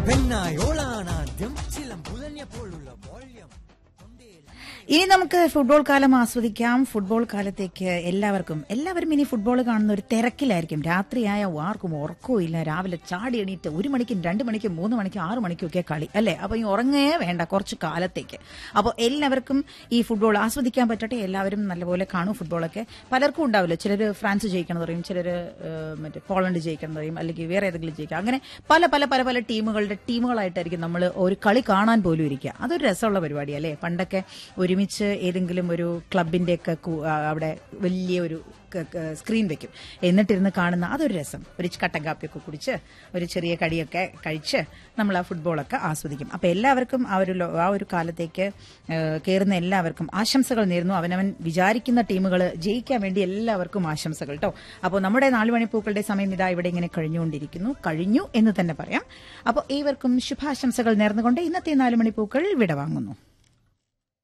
പെണ്ണായോളാണാദ്യം ചിലം പുലഞ്ഞപ്പോഴുള്ള volume ഇനി നമുക്ക് football കാലം ആസ്വദിക്കാം ഫുട്ബോൾ കാലത്തേക്ക് എല്ലാവർക്കും എല്ലാവരും ഇനി ഫുട്ബോൾ കാണുന്ന ഒരു തിരക്കിലായിരിക്കും രാത്രിയായ ആർക്കും ഉറക്കവും ഇല്ല രാവിലെ ചാടി എണീറ്റ് ഒരു മണിക്കും രണ്ട് മണിക്കും മൂന്ന് മണിക്കും ആറ് മണിക്കും ഒക്കെ കളി അല്ലേ അപ്പൊ ഈ ഉറങ്ങേ വേണ്ട കുറച്ച് കാലത്തേക്ക് അപ്പോൾ എല്ലാവർക്കും ഈ ഫുട്ബോൾ ആസ്വദിക്കാൻ പറ്റട്ടെ എല്ലാവരും നല്ലപോലെ കാണും ഫുട്ബോളൊക്കെ പലർക്കും ഉണ്ടാവില്ല ചിലർ ഫ്രാൻസ് ജയിക്കണം പറയും ചിലർ മറ്റേ പോളണ്ട് ജയിക്കണം പറയും അല്ലെങ്കിൽ വേറെ ഏതെങ്കിലും ജയിക്കാം അങ്ങനെ പല പല പല പല ടീമുകളുടെ ടീമുകളായിട്ടായിരിക്കും നമ്മൾ ഒരു കളി കാണാൻ പോലും ഇരിക്കുക അതൊരു രസമുള്ള പരിപാടി അല്ലേ പണ്ടൊക്കെ ഒരുമിച്ച് ഏതെങ്കിലും ഒരു ക്ലബിന്റെ ഒക്കെ കു- ആ, അവിടെ വലിയ ഒരു ക- ക- സ്ക്രീൻ വെക്കും എന്നിട്ടിരുന്ന് കാണുന്ന അതൊരു രസം ഒരു കട്ടൻ കാപ്പിയൊക്കെ കുടിച്ച് ഒരു ചെറിയ കടിയൊക്കെ കഴിച്ച് നമ്മൾ ആ ഫുട്ബോളൊക്കെ ആസ്വദിക്കും അപ്പൊ എല്ലാവർക്കും ആ ഒരു ലോ- ആ ഒരു കാലത്തേക്ക് കയറുന്ന എല്ലാവർക്കും ആശംസകൾ നേരുന്നു അവനവൻ വിചാരിക്കുന്ന ടീമുകൾ ജയിക്കാൻ വേണ്ടി എല്ലാവർക്കും ആശംസകൾ കേട്ടോ അപ്പോൾ നമ്മുടെ നാല് മണിപ്പൂക്കളുടെ സമയം ഇതാ ഇവിടെ ഇങ്ങനെ കഴിഞ്ഞുകൊണ്ടിരിക്കുന്നു കഴിഞ്ഞു എന്ന് തന്നെ പറയാം അപ്പോൾ ഏവർക്കും ശുഭാശംസകൾ നേർന്നുകൊണ്ട് ഇന്നത്തെ നാല് മണിപ്പൂക്കൾ വിടവാങ്ങുന്നു